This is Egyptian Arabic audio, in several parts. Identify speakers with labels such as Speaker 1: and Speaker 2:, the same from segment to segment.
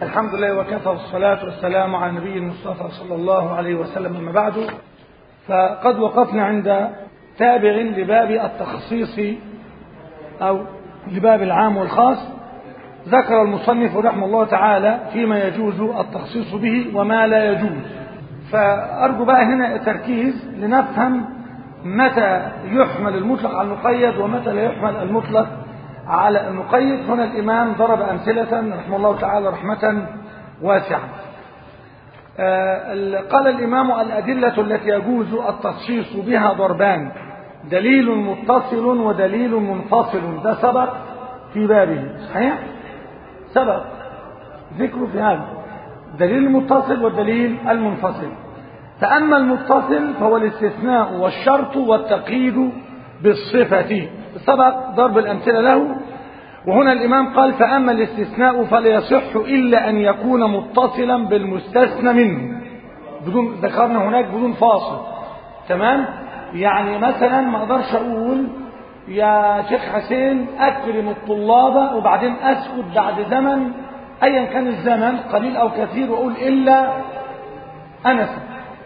Speaker 1: الحمد لله وكفى والصلاة والسلام على النبي المصطفى صلى الله عليه وسلم أما بعد فقد وقفنا عند تابع لباب التخصيص أو لباب العام والخاص ذكر المصنف رحمه الله تعالى فيما يجوز التخصيص به وما لا يجوز فأرجو بقى هنا التركيز لنفهم متى يحمل المطلق على المقيد ومتى لا يحمل المطلق على المقيد هنا الإمام ضرب أمثلة رحمه الله تعالى رحمة واسعة قال الإمام الأدلة التي يجوز التخصيص بها ضربان دليل متصل ودليل منفصل ده سبق في بابه صحيح سبق ذكره في هذا دليل المتصل والدليل المنفصل فأما المتصل فهو الاستثناء والشرط والتقييد بالصفة سبق ضرب الأمثلة له وهنا الإمام قال فأما الاستثناء فلا يصح إلا أن يكون متصلا بالمستثنى منه بدون ذكرنا هناك بدون فاصل تمام يعني مثلا ما اقدرش اقول يا شيخ حسين اكرم الطلاب وبعدين اسكت بعد زمن ايا كان الزمن قليل او كثير واقول الا انس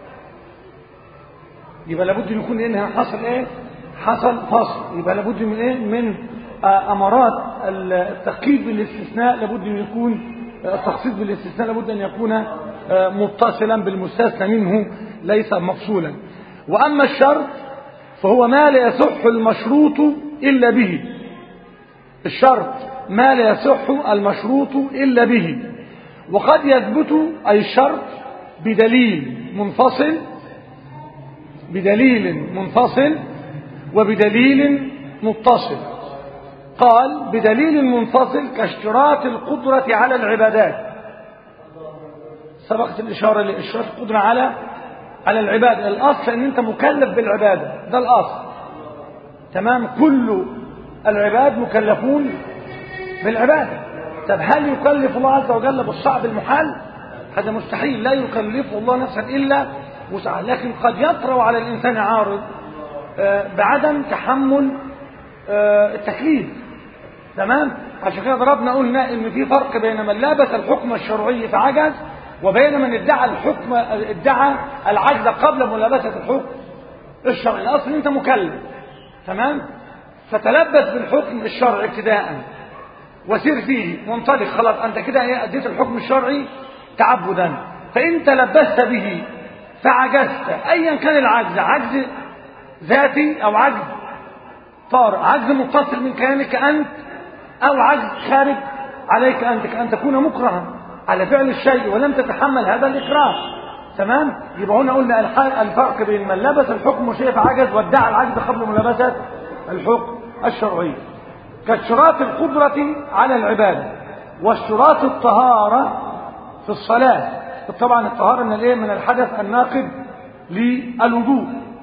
Speaker 1: يبقى لابد ان يكون هنا حصل ايه حصل فصل يبقى لابد من ايه من امارات التقييد بالاستثناء لابد ان يكون التخصيص بالاستثناء لابد ان يكون متصلا بالمستثنى منه ليس مفصولا واما الشرط فهو ما لا يصح المشروط الا به الشرط ما لا يصح المشروط الا به وقد يثبت اي الشرط بدليل منفصل بدليل منفصل وبدليل متصل قال بدليل منفصل كاشتراط القدرة على العبادات سبقت الإشارة لإشراط القدرة على على العبادة الأصل أن أنت مكلف بالعبادة ده الأصل تمام كل العباد مكلفون بالعبادة طب هل يكلف الله عز وجل بالصعب المحال هذا مستحيل لا يكلف الله نفسا إلا وسعها لكن قد يطرأ على الإنسان عارض بعدم تحمل التكليف تمام عشان كده ضربنا قلنا ان في فرق بين من لابس الحكم الشرعي فعجز وبين من ادعى الحكم ادعى العجز قبل ملابسه الحكم الشرعي الاصل انت مكلف تمام فتلبس بالحكم الشرعي ابتداء وسير فيه وانطلق خلاص انت كده ايه اديت الحكم الشرعي تعبدا فان تلبست به فعجزت ايا كان العجز عجز ذاتي او عجز طارئ عجز متصل من كيانك انت او عجز خارج عليك انت كان تكون مكرها على فعل الشيء ولم تتحمل هذا الاكراه تمام يبقى هنا قلنا الفرق بين من لبس الحكم شيء فعجز وادعى العجز قبل ملابسه الحكم الشرعي كاشتراط القدرة على العبادة واشتراط الطهارة في الصلاة طبعا الطهارة من الايه من الحدث الناقض للوضوء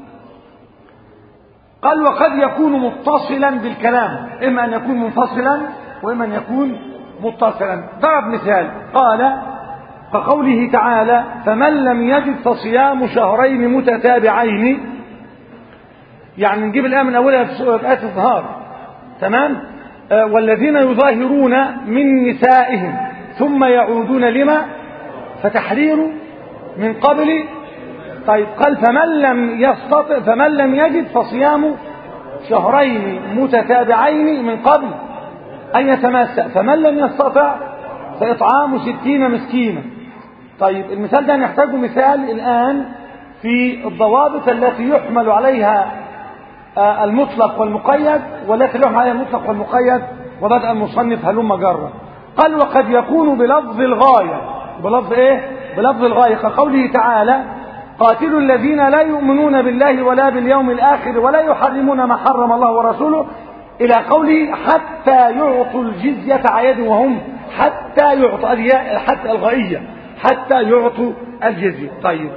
Speaker 1: قال وقد يكون متصلا بالكلام إما أن يكون منفصلا وإما أن يكون متصلا ضرب مثال قال كقوله تعالى فمن لم يجد فصيام شهرين متتابعين يعني نجيب الآية من أولها في آية الظهار تمام آه والذين يظاهرون من نسائهم ثم يعودون لما فتحرير من قبل طيب قال فمن لم يستطع فمن لم يجد فصيام شهرين متتابعين من قبل أن يتمسك فمن لم يستطع فإطعام ستين مسكينا طيب المثال ده نحتاجه مثال الآن في الضوابط التي يحمل عليها المطلق والمقيد والتي يحمل عليها المطلق والمقيد وبدأ المصنف هلم جرا قال وقد يكون بلفظ الغاية بلفظ ايه بلفظ الغاية كقوله تعالى قاتلوا الذين لا يؤمنون بالله ولا باليوم الآخر ولا يحرمون ما حرم الله ورسوله إلى قوله حتى يعطوا الجزية عيد وهم حتى يعطوا حتى الغائية حتى يعطوا الجزية طيب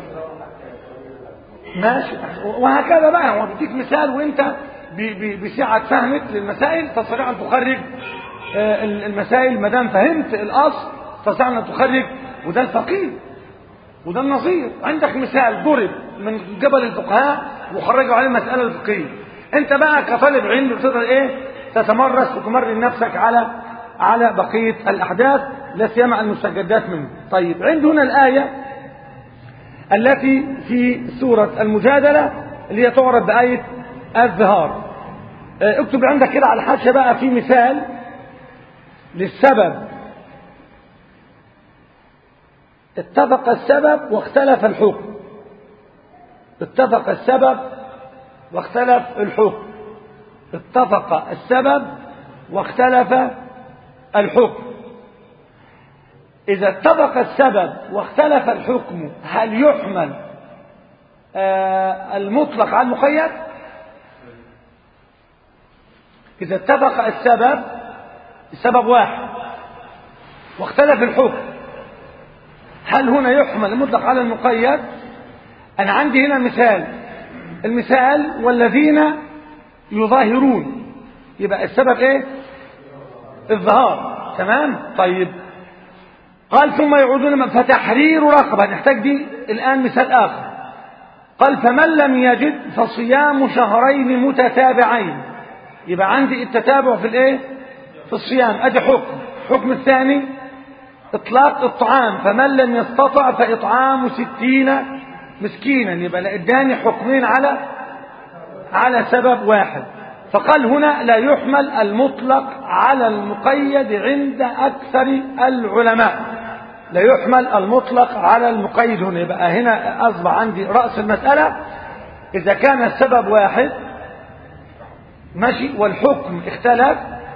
Speaker 1: ماشي وهكذا بقى هو بيديك مثال وانت بسعة فهمك للمسائل تستطيع ان تخرج المسائل ما دام فهمت الاصل تستطيع ان تخرج وده الفقيه وده النظير عندك مثال ضرب من جبل الفقهاء وخرجوا عليه المسألة الفقهية انت بقى كطالب علم بتقدر ايه تتمرس وتمرن نفسك على على بقية الأحداث لا سيما المستجدات منه طيب عند هنا الآية التي في سورة المجادلة اللي هي تعرف بآية الظهار اكتب عندك كده على الحاشية بقى في مثال للسبب اتفق السبب واختلف الحكم اتفق السبب واختلف الحكم اتفق السبب واختلف الحكم إذا اتفق السبب واختلف الحكم هل يحمل آه المطلق على المقيد إذا اتفق السبب السبب واحد واختلف الحكم هل هنا يحمل المطلق على المقيد أنا عندي هنا مثال المثال والذين يظاهرون يبقى السبب ايه الظهار تمام طيب قال ثم يعودون فتحرير رقبة نحتاج دي الآن مثال آخر قال فمن لم يجد فصيام شهرين متتابعين يبقى عندي التتابع في الايه في الصيام ادي حكم الحكم الثاني اطلاق الطعام فمن لم يستطع فاطعام ستين مسكينا يبقى اداني حكمين على على سبب واحد فقال هنا لا يحمل المطلق على المقيد عند أكثر العلماء لا يحمل المطلق على المقيد هنا يبقى هنا أصبح عندي رأس المسألة إذا كان السبب واحد ماشي والحكم اختلف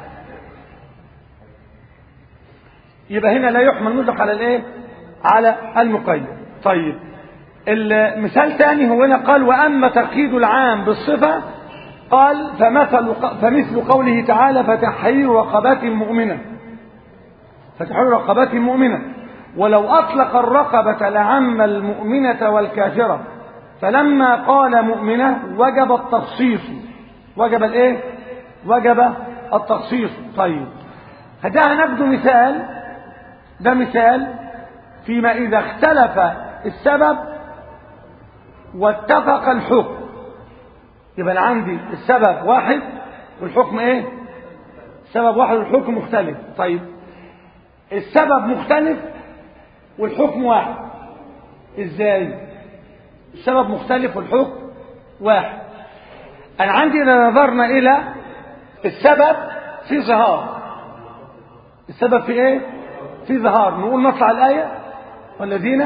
Speaker 1: يبقى هنا لا يحمل المطلق على الايه على المقيد طيب المثال ثاني هو هنا قال وأما تقييد العام بالصفة قال فمثل فمثل قوله تعالى فتحرير رقبات مؤمنة فتحرير رقبات مؤمنة ولو أطلق الرقبة لعم المؤمنة والكافرة فلما قال مؤمنة وجب التخصيص وجب الايه وجب التخصيص طيب هذا نبدو مثال ده مثال فيما إذا اختلف السبب واتفق الحكم يبقى أنا عندي السبب واحد والحكم ايه سبب واحد والحكم مختلف طيب السبب مختلف والحكم واحد ازاي السبب مختلف والحكم واحد انا عندي اذا نظرنا الى السبب في ظهار السبب في ايه في ظهار نقول نطلع الايه والذين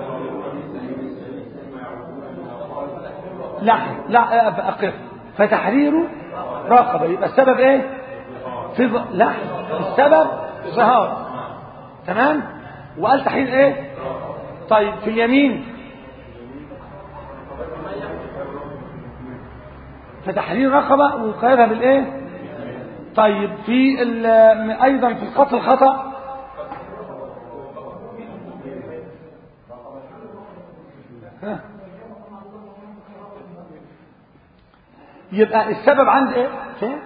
Speaker 1: لا لا أقف فتحرير رقبة يبقى السبب ايه في ظ... لا السبب ظهار تمام وقال تحرير ايه طيب في اليمين فتحرير رقبة وقيدها بالايه طيب في ايضا في القتل الخطأ ها يبقى السبب عند ايه فين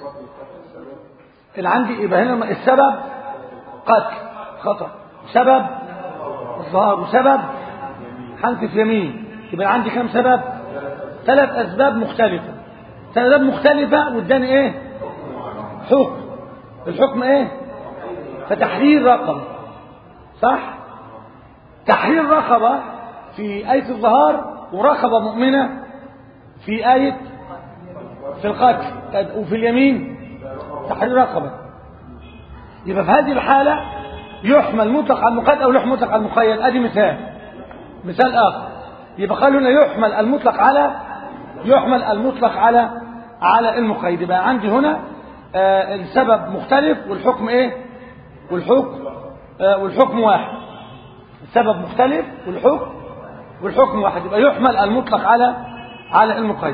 Speaker 1: اللي عندي يبقى هنا السبب قتل خطأ سبب الظهار وسبب حنف يمين يبقى عندي كم سبب ثلاث اسباب مختلفة ثلاث اسباب مختلفة واداني ايه حكم الحكم ايه فتحرير رقبة صح تحرير رقبة في آية الظهار ورقبة مؤمنة في آية في القتل وفي اليمين تحرير رقبة يبقى في هذه الحالة يحمل مطلق على المقيد أو يحمل مطلق على المقيد أدي مثال مثال آخر يبقى قالوا هنا يحمل المطلق على يحمل المطلق على على المقيد يبقى عندي هنا آه السبب مختلف والحكم ايه والحكم آه والحكم واحد السبب مختلف والحكم والحكم واحد يبقى يحمل المطلق على على المقيد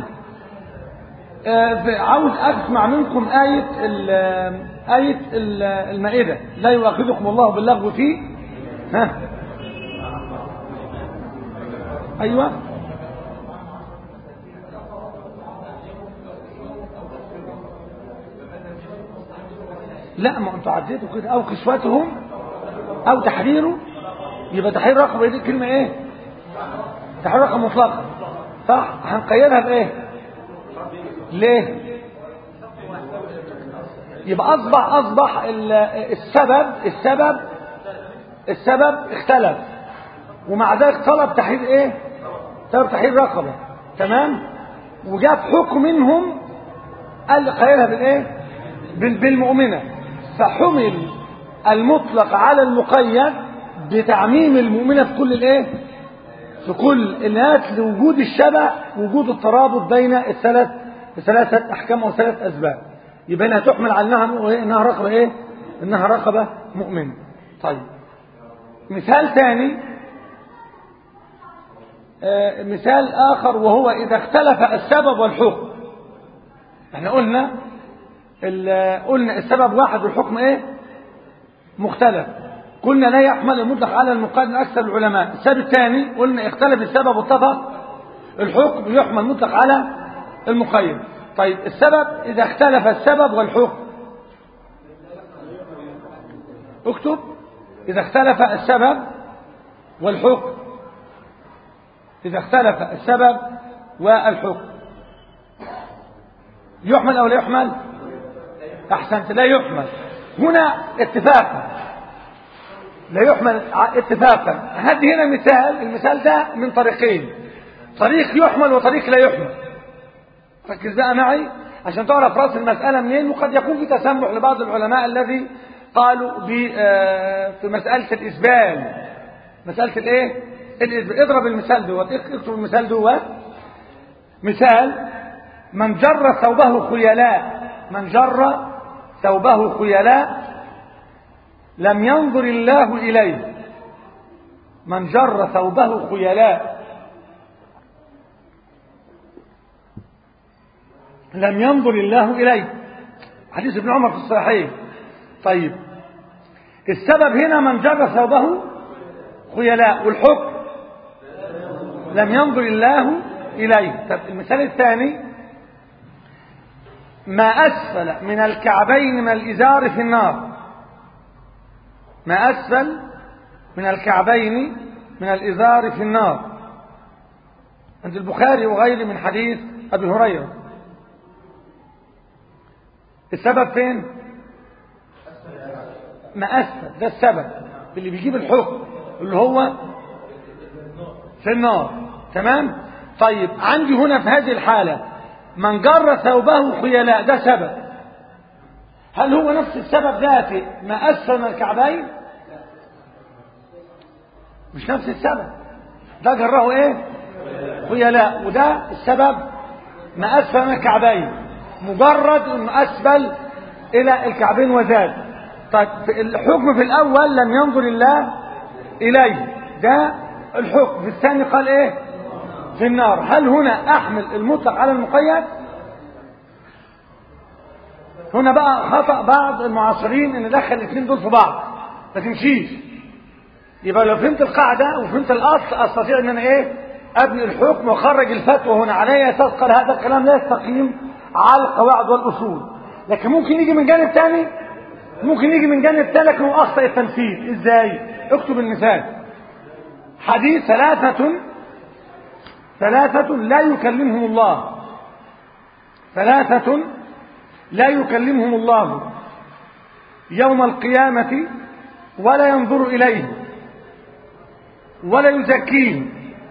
Speaker 1: عاوز اسمع منكم آية ال آية ال المائدة لا يؤاخذكم الله باللغو فيه ها أيوة لا ما انتوا عديتوا كده او كسوتهم او تحريره يبقى تحرير رقبه دي كلمه ايه تحرير رقبه مطلقه صح هنقيدها بايه ليه يبقى اصبح اصبح السبب السبب السبب اختلف ومع ذلك طلب تحرير ايه طلب تحرير رقبة تمام وجاء حكم منهم قال خيرها بالايه بال- بالمؤمنة فحمل المطلق على المقيد بتعميم المؤمنة في كل الايه في كل الناس لوجود الشبه وجود الترابط بين الثلاث الثلاثة أحكام أو ثلاث أسباب يبقى انها تحمل على انها إيه؟ انها رقبة ايه انها رقبة مؤمنة طيب مثال ثاني آه، مثال آخر وهو إذا اختلف السبب والحكم احنا قلنا ال- قلنا السبب واحد والحكم ايه مختلف قلنا لا يحمل المطلق على المقيد من أكثر العلماء السبب الثاني قلنا اختلف السبب واتفق الحكم يحمل مطلق على المقيد طيب السبب إذا اختلف السبب والحكم اكتب إذا اختلف السبب والحكم إذا اختلف السبب والحكم يحمل أو لا يحمل أحسنت لا يحمل هنا اتفاقا لا يحمل ع- اتفاقا هذه هنا مثال المثال ده من طريقين طريق يحمل وطريق لا يحمل ركز بقى معي عشان تعرف راس المسألة منين وقد يكون في تسمح لبعض العلماء الذي قالوا ب- آه، في مسألة الإسبال مسألة الايه الإسبال اضرب المثال دوت اكتب المثال دوت مثال من جر ثوبه خيلاء من جر ثوبه خيلاء لم ينظر الله إليه من جر ثوبه خيلاء لم ينظر الله إليه حديث ابن عمر في الصحيح طيب السبب هنا من جر ثوبه خيلاء والحكم لم ينظر الله إليه طب المثال الثاني ما أسفل من الكعبين من الإزار في النار ما أسفل من الكعبين من الإزار في النار عند البخاري وغيره من حديث أبي هريرة السبب فين ما أسفل ده السبب اللي بيجيب الحكم اللي هو في النار تمام طيب عندي هنا في هذه الحالة من جر ثوبه خيلاء ده سبب هل هو نفس السبب ذاته ما أسفل من الكعبين مش نفس السبب ده جره ايه خيلاء وده السبب ما أسفل من الكعبين مجرد انه أسفل إلى الكعبين وزاد طيب في الحكم في الأول لم ينظر الله إليه ده الحكم في الثاني قال إيه في النار هل هنا أحمل المطلق على المقيد هنا بقى خطأ بعض المعاصرين ان دخل الاثنين دول في بعض ما تمشيش يبقى لو فهمت القاعدة وفهمت الأصل أستطيع ان انا ايه ابني الحكم واخرج الفتوى هنا علي اساس قال هذا الكلام لا يستقيم على القواعد والأصول لكن ممكن يجي من جانب تاني ممكن يجي من جانب تاني لكن هو أخطأ التنفيذ ازاي اكتب المثال حديث ثلاثة ثلاثة لا يكلمهم الله ثلاثة لا يكلمهم الله يوم القيامة ولا ينظر إليهم ولا يزكيهم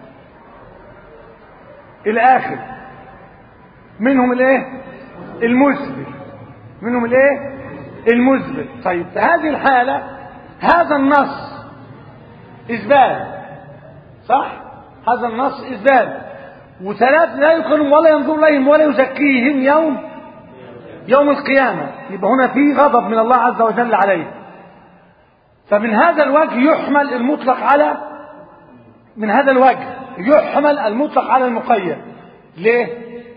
Speaker 1: إلى آخر منهم الايه المزبل منهم الايه المزبل طيب في هذه الحالة هذا النص إثبات صح هذا النص إثبات وثلاث لا يكلم ولا ينظر إليهم ولا يزكيهم يوم يوم القيامة يبقى هنا في غضب من الله عز وجل عليه فمن هذا الوجه يحمل المطلق على من هذا الوجه يحمل المطلق على المقيد ليه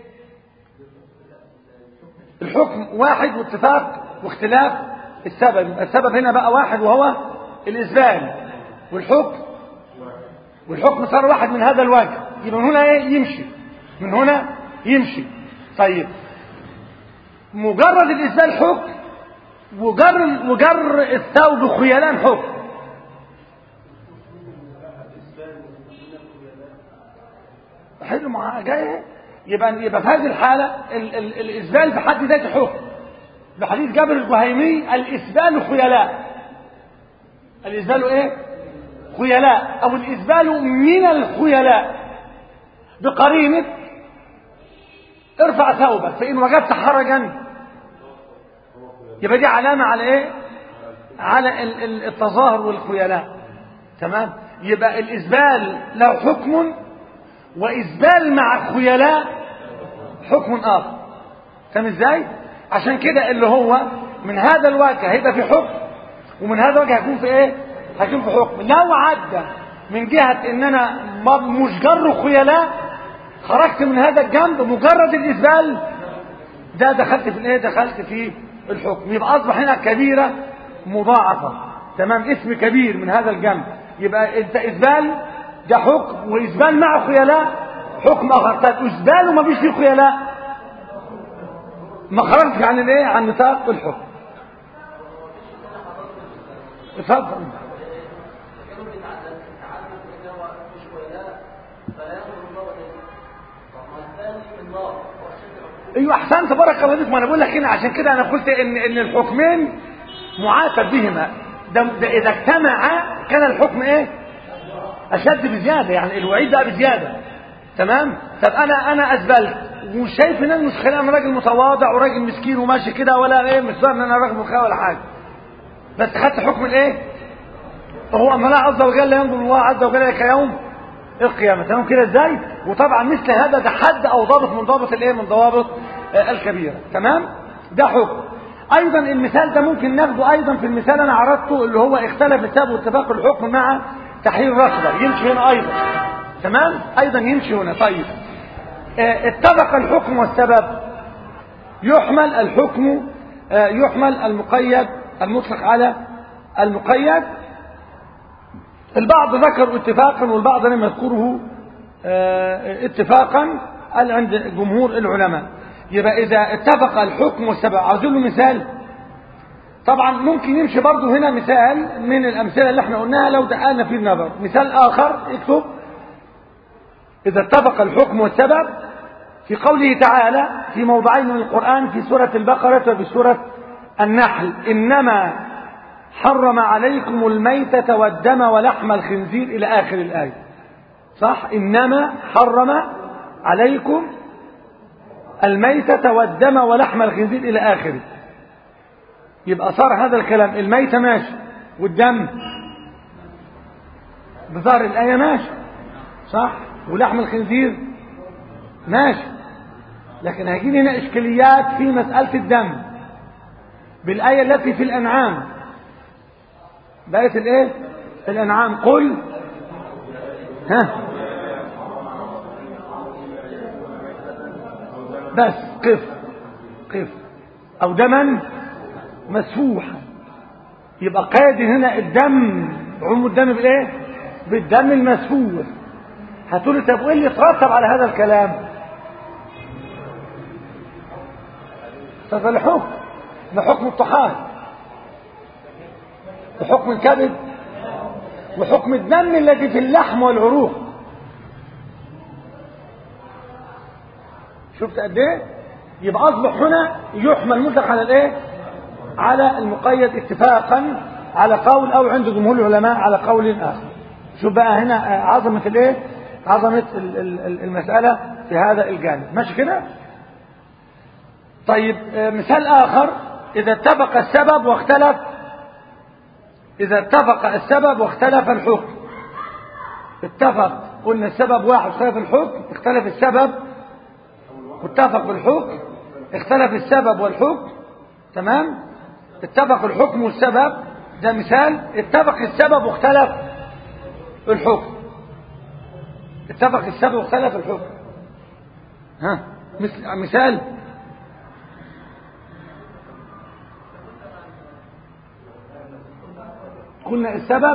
Speaker 1: الحكم واحد واتفاق واختلاف السبب السبب هنا بقى واحد وهو الإسبال والحكم والحكم صار واحد من هذا الوجه يبقى من هنا ايه يمشي من هنا يمشي طيب مجرد الإسبال حكم وجر وجر الثوب خيلان حكم حلو مع جاي يبقى يبقى في هذه الحالة ال ال الإسبال بحد ذاته حكم بحديث جابر الجهيمي الإسبال خيلاء الإسبال إيه؟ خيلاء أو الإسبال من الخيلاء بقرينة ارفع ثوبك فإن وجدت حرجا يبقى دي علامة على ايه على التظاهر والخيلاء تمام يبقى الإسبال له حكم وإسبال مع خيلاء حكم آخر فاهم ازاي عشان كده اللي هو من هذا الوجه هيبقى في حكم ومن هذا الوجه هيكون في ايه هيكون في حكم لو عدى من جهة ان انا مش جر خيلاء خرجت من هذا الجنب مجرد الإسبال ده دخلت في الايه دخلت في الحكم يبقى اصبح هنا كبيرة مضاعفة تمام اسم كبير من هذا الجنب يبقى انت اسبال ده حكم واسبال مع خيلاء حكم اخر طيب اسبال وما فيش فيه خيلاء ما خرجتش عن الايه عن نطاق الحكم اتفضل ايوه احسنت بارك الله فيك ما انا بقول لك هنا عشان كده انا قلت ان ان الحكمين معاتب بهما ده, ده اذا اجتمعا كان الحكم ايه اشد بزياده يعني الوعيد بقى بزياده تمام طب انا انا اسبلت ومش شايف ان انا مش خليني انا راجل متواضع وراجل مسكين وماشي كده ولا ايه مش ظاهر ان انا راجل مخاوي ولا حاجه بس خدت حكم الايه هو اما الله عز وجل ينظر الله عز وجل لك يوم القيامة تمام كده ازاي وطبعا مثل هذا ده حد او ضابط من ضابط الايه من ضوابط آه الكبيرة تمام ده حكم ايضا المثال ده ممكن ناخده ايضا في المثال انا عرضته اللي هو اختلف السبب واتفاق الحكم مع تحرير الرقبة يمشي هنا ايضا تمام ايضا يمشي هنا طيب آه اتفق الحكم والسبب يحمل الحكم آه يحمل المقيد المطلق على المقيد البعض ذكر اتفاقا والبعض لم يذكره اه اتفاقا قال عند جمهور العلماء يبقى إذا اتفق الحكم والسبب عاوزين له مثال طبعا ممكن يمشي برضه هنا مثال من الأمثلة اللي احنا قلناها لو دققنا في النظر مثال آخر اكتب إذا اتفق الحكم والسبب في قوله تعالى في موضعين من القرآن في سورة البقرة وفي سورة النحل إنما حرم عليكم الميتة والدم ولحم الخنزير إلى آخر الآية صح إنما حرم عليكم الميتة والدم ولحم الخنزير إلى آخره يبقى صار هذا الكلام الميتة ماشي والدم بظهر الآية ماشي صح ولحم الخنزير ماشي لكن هيجي هنا إشكاليات في مسألة الدم بالآية التي في الأنعام بقيت الايه الانعام قل ها بس قف قف او دما مسفوحا يبقى قيد هنا الدم عمو الدم بالايه بالدم المسفوح هتقول طب وايه اللي يترتب على هذا الكلام فده الحكم ده حكم الطحال وحكم الكبد وحكم الدم الذي في اللحم والعروق شفت قد ايه يبقى اصبح هنا يحمل مطلق على الايه على المقيد اتفاقا على قول او عند جمهور العلماء على قول اخر شوف بقى هنا عظمه الايه عظمه المساله في هذا الجانب ماشي كده طيب مثال اخر اذا اتفق السبب واختلف إذا اتفق السبب واختلف الحكم اتفق قلنا السبب واحد اختلف الحكم اختلف السبب واتفق الحكم اختلف السبب والحكم تمام اتفق الحكم والسبب ده مثال اتفق السبب واختلف الحكم اتفق السبب واختلف الحكم ها مثال قلنا السبب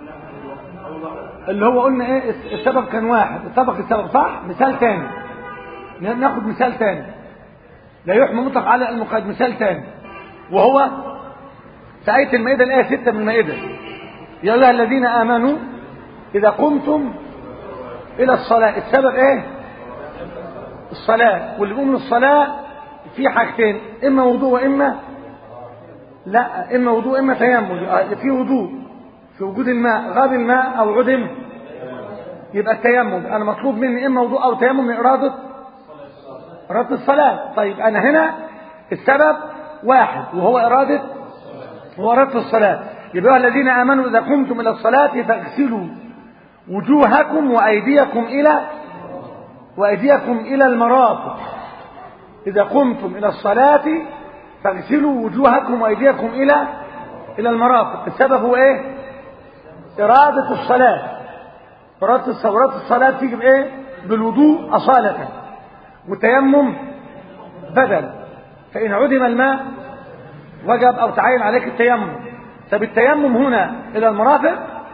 Speaker 1: اللي هو قلنا ايه السبب كان واحد اتفق السبب صح مثال تاني ناخد مثال تاني لا يحمل مطلق على المقيد مثال تاني وهو في آية المائدة الآية 6 من المائدة يا أيها الذين آمنوا إذا قمتم إلى الصلاة السبب إيه؟ الصلاة واللي يقوم للصلاة في حاجتين إما وضوء وإما لا إما وضوء إما تيمم في وضوء في وجود الماء غاب الماء او عدم يبقى التيمم انا مطلوب مني اما وضوء او تيمم من اراده اراده الصلاه طيب انا هنا السبب واحد وهو اراده هو اراده الصلاه يبقى الذين امنوا اذا قمتم الى الصلاه فاغسلوا وجوهكم وايديكم الى وايديكم الى المرافق اذا قمتم الى الصلاه فاغسلوا وجوهكم وايديكم الى الى المرافق السبب هو ايه اراده الصلاه اراده الصلاه إرادة الصلاه تيجي بايه بالوضوء اصاله والتيمم بدل فان عدم الماء وجب او تعين عليك التيمم طب التيمم هنا الى المرافق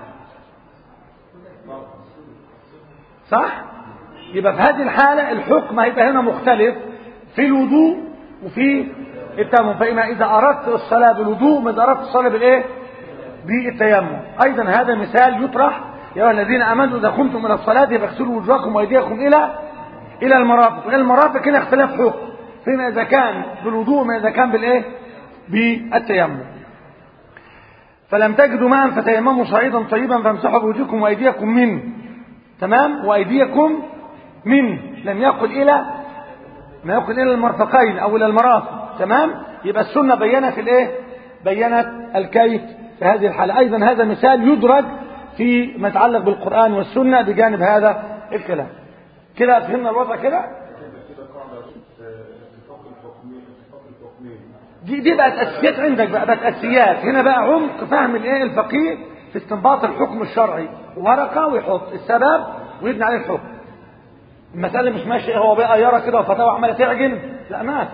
Speaker 1: صح يبقى في هذه الحالة الحكم هيبقى هنا مختلف في الوضوء وفي التيمم فإما إذا أردت الصلاة بالوضوء ما إذا أردت الصلاة بالإيه بالتيمم أيضا هذا مثال يطرح يا أيها الذين آمنوا إذا قمتم إلى الصلاة فاغسلوا وجوهكم وأيديكم إلى إلى المرافق المرافق هنا اختلاف حكم فيما إذا كان بالوضوء ما إذا كان بالإيه بالتيمم فلم تجدوا ماء فتيمموا صعيدا طيبا فامسحوا بوجوهكم وأيديكم منه تمام وأيديكم من لم يقل إلى ما يقل إلى المرفقين أو إلى المرافق تمام يبقى السنة بينت الإيه بينت الكيف في هذه الحالة أيضا هذا مثال يدرج في ما يتعلق بالقرآن والسنة بجانب هذا الكلام كده فهمنا الوضع كده دي دي بقت اساسيات عندك بقى بقت اساسيات هنا بقى عمق فهم الايه الفقيه في استنباط الحكم الشرعي ورقه ويحط السبب ويبني عليه الحكم المساله مش ماشيه هو بقى يرى كده وفتاوى عماله تعجن لا ما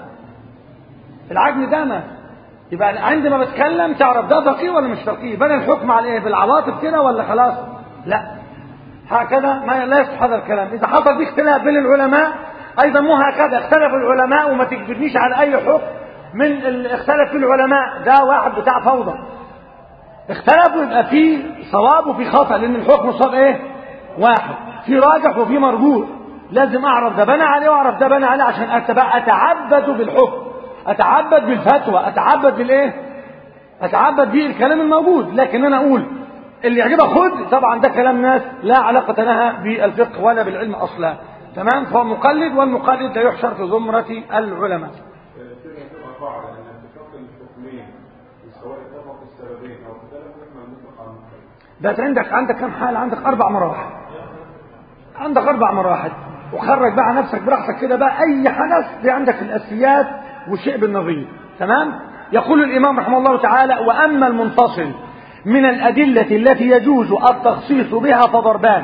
Speaker 1: العجن ده ما يبقى عندما بتكلم تعرف ده فقيه ولا مش فقيه بنى الحكم على ايه بالعواطف كده ولا خلاص لا هكذا ما لا يصح هذا الكلام اذا حصل في اختلاف بين العلماء ايضا مو هكذا اختلف العلماء وما تجبرنيش على اي حكم من ال- اختلف في العلماء ده واحد بتاع فوضى اختلفوا يبقى في صواب وفي خطأ لان الحكم صاب ايه واحد في راجح وفي مرجوح لازم اعرف ده بنى عليه واعرف ده بنى عليه عشان أتبع اتعبد بالحكم اتعبد بالفتوى اتعبد بالايه اتعبد بالكلام الموجود لكن انا اقول اللي يعجبك خد طبعا ده كلام ناس لا علاقة لها بالفقه ولا بالعلم اصلا تمام فهو مقلد والمقلد لا يحشر في زمرة العلماء
Speaker 2: كده تبقى قاعدة ان اتفاق الحكمين سواء اتفق السببين او اختلفوا اما المطلق عن المقيد
Speaker 1: ده عندك عندك كم حالة عندك أربع مراحل عندك أربع مراحل وخرج بقى نفسك براحتك كده بقى أي حدث دي عندك الأساسيات وشيء بالنظير تمام يقول الإمام رحمه الله تعالى وأما المنفصل من الأدلة التي يجوز التخصيص بها فضربان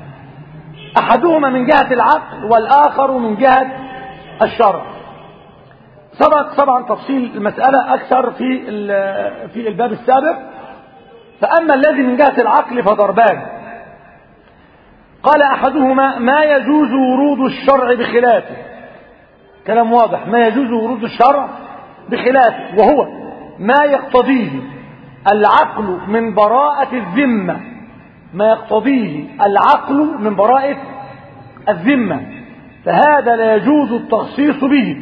Speaker 1: أحدهما من جهة العقل والآخر من جهة الشرع سبق طبعا تفصيل المسألة أكثر في ال- في الباب السابق فأما الذي من جهة العقل فضربان قال أحدهما ما يجوز ورود الشرع بخلافه كلام واضح ما يجوز ورود الشرع بخلافه وهو ما يقتضيه العقل من براءة الذمة ما يقتضيه العقل من براءة الذمة فهذا لا يجوز التخصيص به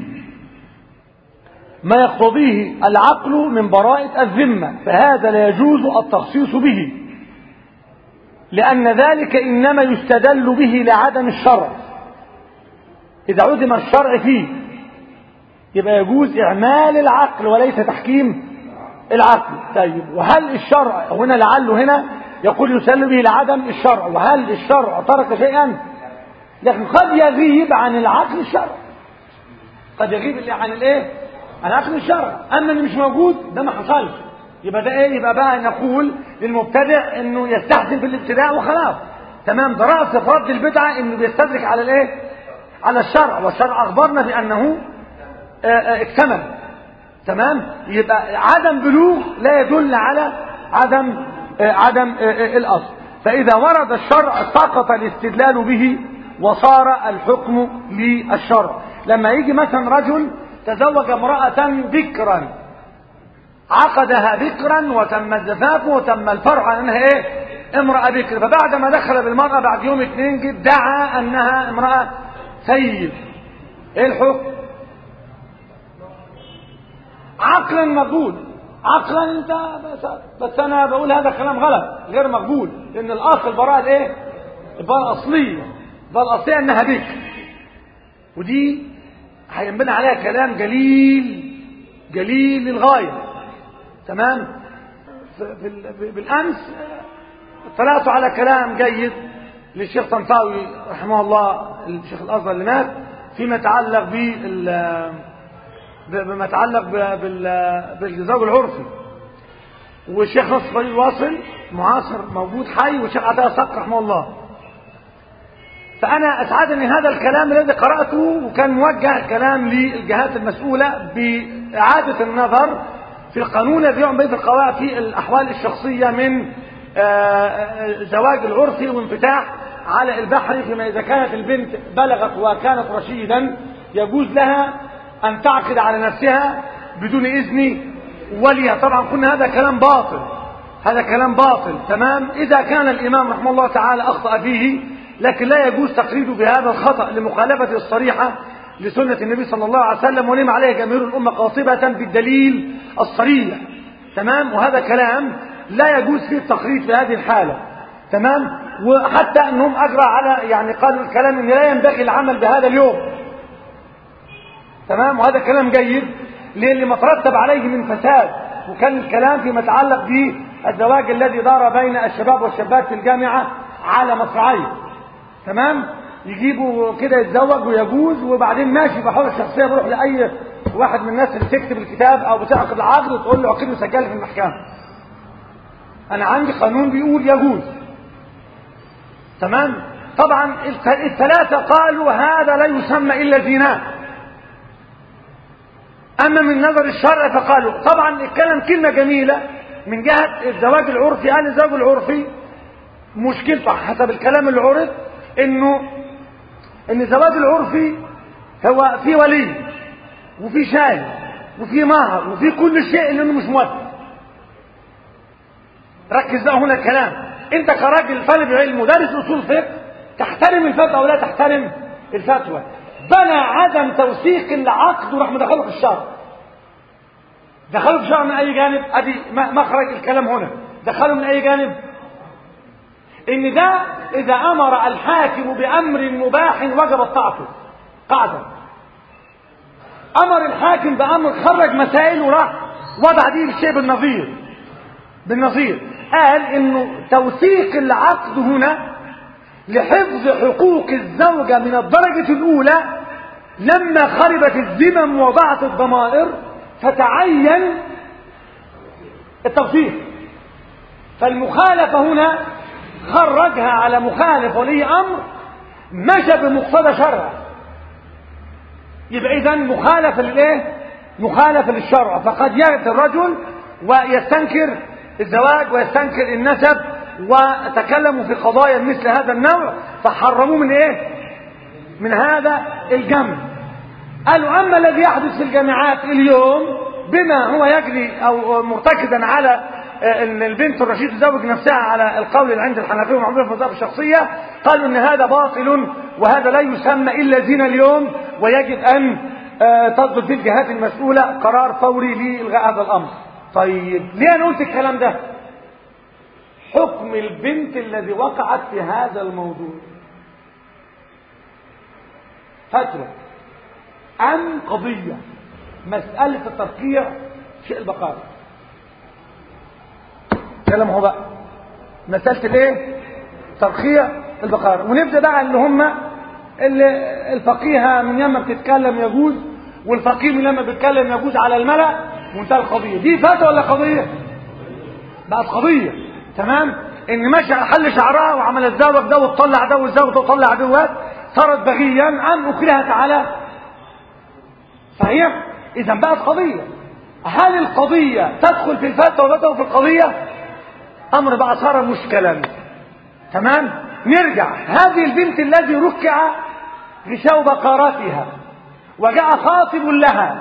Speaker 1: ما يقتضيه العقل من براءة الذمة فهذا لا يجوز التخصيص به لأن ذلك إنما يستدل به لعدم الشرع إذا عدم الشرع فيه يبقى يجوز إعمال العقل وليس تحكيم العقل طيب وهل الشرع هنا لعله هنا يقول يسل به لعدم الشرع وهل الشرع ترك شيئا لكن قد يغيب عن العقل الشرع قد يغيب عن الايه عن عقل الشرع اما اللي مش موجود ده ما حصلش يبقى ده ايه يبقى بقى نقول للمبتدع انه يستحسن في الابتداء وخلاص تمام ده راس رد البدعه انه بيستدرك على الايه على الشرع والشرع اخبرنا بانه آه، آه، اكتمل تمام يبقى عدم بلوغ لا يدل على عدم آه، عدم آه، آه، الاصل فاذا ورد الشرع سقط الاستدلال به وصار الحكم للشرع لما يجي مثلا رجل تزوج امرأة بكرا عقدها بكرا وتم الزفاف وتم الفرع عن انها ايه امرأة بكر فبعد ما دخل بالمرأة بعد يوم اثنين جد دعا انها امرأة سيد ايه الحكم عقلا مقبول عقلا انت بس, بس انا بقول هذا كلام غلط غير مقبول لان الاصل البراءه الايه البراءه الاصليه البراءه الاصليه انها بك ودي هينبني عليها كلام جليل جليل للغايه تمام بالامس طلعت على كلام جيد للشيخ طنطاوي رحمه الله الشيخ الازهر اللي مات فيما يتعلق بال بما يتعلق بالزواج العرفي والشيخ نصر فريد واصل معاصر موجود حي والشيخ عطاء صقر رحمه الله فأنا أسعدني هذا الكلام الذي قرأته وكان موجه كلام للجهات المسؤولة بإعادة النظر في القانون الذي يعمل به القواعد في الأحوال الشخصية من زواج العرفي وانفتاح على البحر فيما إذا كانت البنت بلغت وكانت رشيدا يجوز لها أن تعقد على نفسها بدون إذن وليها طبعا قلنا هذا كلام باطل هذا كلام باطل تمام إذا كان الإمام رحمه الله تعالى أخطأ فيه لكن لا يجوز تقليده بهذا الخطأ لمخالفة الصريحة لسنة النبي صلى الله عليه وسلم ولم عليه جماهير الأمة قاطبة بالدليل الصريح تمام وهذا كلام لا يجوز فيه التقليد في هذه الحالة تمام وحتى أنهم أجرى على يعني قالوا الكلام أن لا ينبغي العمل بهذا اليوم تمام وهذا كلام جيد للي ما ترتب عليه من فساد وكان الكلام فيما يتعلق بالزواج الذي دار بين الشباب والشابات في الجامعة على مصراعيه تمام يجيبوا كده يتزوج ويجوز وبعدين ماشي بحول الشخصية بروح لأي واحد من الناس اللي تكتب الكتاب أو بتعقد العقد وتقول له عقد وسجل في المحكمة أنا عندي قانون بيقول يجوز تمام طبعا الثلاثة قالوا هذا لا يسمى إلا زنا أما من نظر الشرع فقالوا طبعا الكلام كلمة جميلة من جهة الزواج العرفي قال الزواج العرفي مشكلته حسب الكلام اللي عرض انه ان الزواج العرفي هو في ولي وفي شاهد وفي مهر وفي كل شيء لانه مش موثق ركز بقى هنا الكلام انت كراجل طالب علم ودارس اصول فقه تحترم الفتوى ولا تحترم الفتوى بنى عدم توثيق العقد وراح مدخله في الشرع دخله في الشرع من اي جانب ادي مخرج الكلام هنا دخله من اي جانب ان ده اذا امر الحاكم بامر مباح وجب طاعته قاعده امر الحاكم بامر خرج مسائل وراح وضع دي الشيء بالنظير بالنظير قال انه توثيق العقد هنا لحفظ حقوق الزوجة من الدرجة الأولى لما خربت الذمم وضعت الضمائر فتعين التوثيق فالمخالفة هنا خرجها على مخالف ولي أمر مشى بمقتضى شرع يبقى إذا مخالفة للإيه؟ مخالفة للشرع فقد يأتي الرجل ويستنكر الزواج ويستنكر النسب وتكلموا في قضايا مثل هذا النوع فحرموه من ايه من هذا الجمع قالوا اما الذي يحدث في الجامعات اليوم بما هو يجري او مرتكزا على ان البنت الرشيد تزوج نفسها على القول اللي عند الحنفيه ومعروف في الفضائل الشخصيه قالوا ان هذا باطل وهذا لا يسمى الا زنا اليوم ويجب ان تصدر في الجهات المسؤوله قرار فوري لالغاء هذا الامر طيب ليه انا قلت الكلام ده حكم البنت الذي وقعت في هذا الموضوع فتوى أم قضية مسألة الترقيع شيء البقاء كلام هو بقى مسألة الايه ترقيع البقاء ونبدأ بقى اللي هم اللي الفقيهة من يما بتتكلم يجوز والفقيه من لما بيتكلم يجوز على الملأ وانتهى القضية دي فتوى ولا قضية بقت قضية تمام ان ماشي حل شعرها وعمل الزوج ده وتطلع ده والزوج ده وتطلع دوات صارت بغيا ام اكرهت على صحيح اذا بقت قضية هل القضية تدخل في الفتوى وتدخل في القضية امر بقى صار مشكلا تمام نرجع هذه البنت الذي ركع غشاء بقراتها وجاء خاطب لها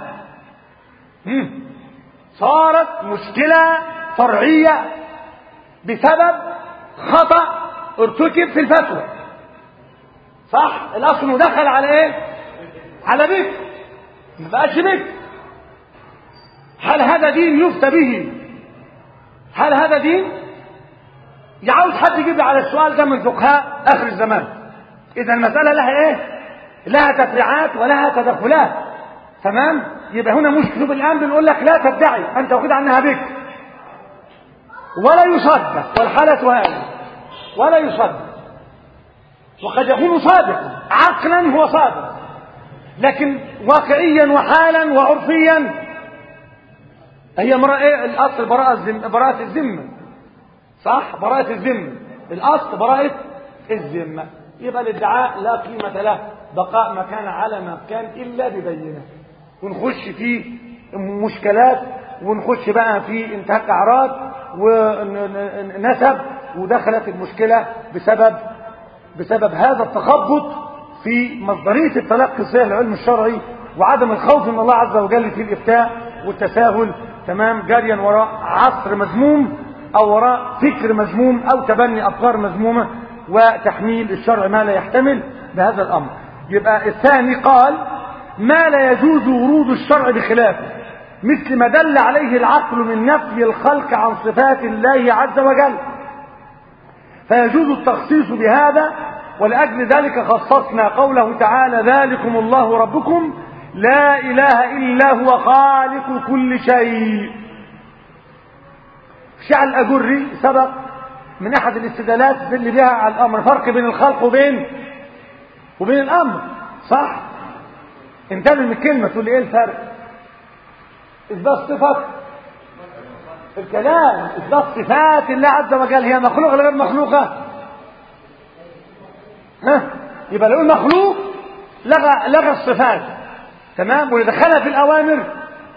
Speaker 1: صارت مشكلة فرعية بسبب خطأ ارتكب في الفتوى صح الاصل انه دخل على ايه على بيت ما بقاش بيت هل هذا دين يفتى به هل هذا دين يعاوز حد يجيب لي على السؤال ده من فقهاء اخر الزمان اذا المساله لها ايه لها تفريعات ولها تدخلات تمام يبقى هنا مشكله الان بنقول لك لا تدعي انت واخد عنها بك ولا يصدق والحاله هذه ولا يصدق وقد يكون صادقا عقلا هو صادق لكن واقعيا وحالا وعرفيا هي مرأة ايه الاصل براءة الذمة براءة الذمة صح براءة الذمة الاصل براءة الذمة يبقى الادعاء لا قيمة له بقاء ما كان على ما كان الا ببينة ونخش في مشكلات ونخش بقى في انتهاك اعراض ونسب ودخلت المشكلة بسبب بسبب هذا التخبط في مصدرية التلقي الصحيح للعلم الشرعي وعدم الخوف من الله عز وجل في الإفتاء والتساهل تمام جاريا وراء عصر مذموم أو وراء فكر مذموم أو تبني أفكار مذمومة وتحميل الشرع ما لا يحتمل بهذا الأمر يبقى الثاني قال ما لا يجوز ورود الشرع بخلافه مثل ما دل عليه العقل من نفي الخلق عن صفات الله عز وجل فيجوز التخصيص بهذا ولأجل ذلك خصصنا قوله تعالى ذلكم الله ربكم لا إله إلا هو خالق كل شيء شعل الأجري سبق من أحد الاستدلالات اللي بها على الأمر فرق بين الخلق وبين وبين الأمر صح انتبه من الكلمة تقول لي إيه الفرق إثبات صفة الكلام إثبات صفات الله عز وجل هي مخلوقة ولا غير مخلوقة ها يبقى لو المخلوق لغى لغى الصفات تمام ودخلها في الأوامر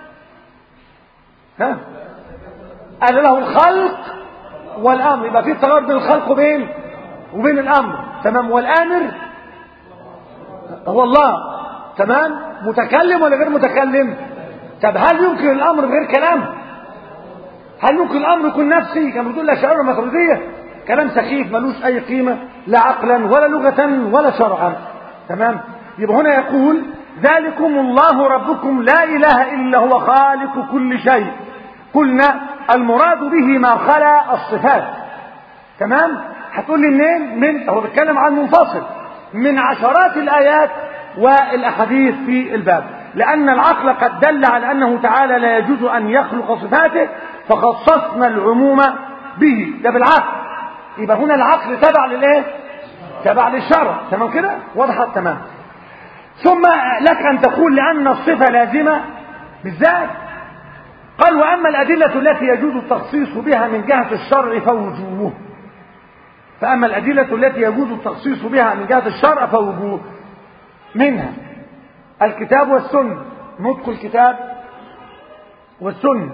Speaker 1: ها قال له الخلق والأمر يبقى في تغير بين الخلق وبين وبين الأمر تمام والآمر هو الله تمام متكلم ولا غير متكلم طب هل يمكن الأمر بغير كلام هل ممكن الأمر يكون نفسي كما بتقول الأشاعرة الماتريدية كلام سخيف ملوش أي قيمة لا عقلا ولا لغة ولا شرعا تمام يبقى هنا يقول ذلكم الله ربكم لا إله إلا هو خالق كل شيء قلنا المراد به ما خلا الصفات تمام هتقول لي منين من هو بيتكلم عن منفصل من عشرات الآيات والأحاديث في الباب لأن العقل قد دل على أنه تعالى لا يجوز أن يخلق صفاته فخصصنا العموم به ده بالعقل يبقى هنا العقل تبع للايه تبع للشرع تمام كده وضحت تمام ثم لك أن تقول لأن الصفة لازمة بالذات قال وأما الأدلة التي يجوز التخصيص بها من جهة الشرع فوجوه فأما الأدلة التي يجوز التخصيص بها من جهة الشرع فوجوه منها الكتاب والسنة نطق الكتاب والسنة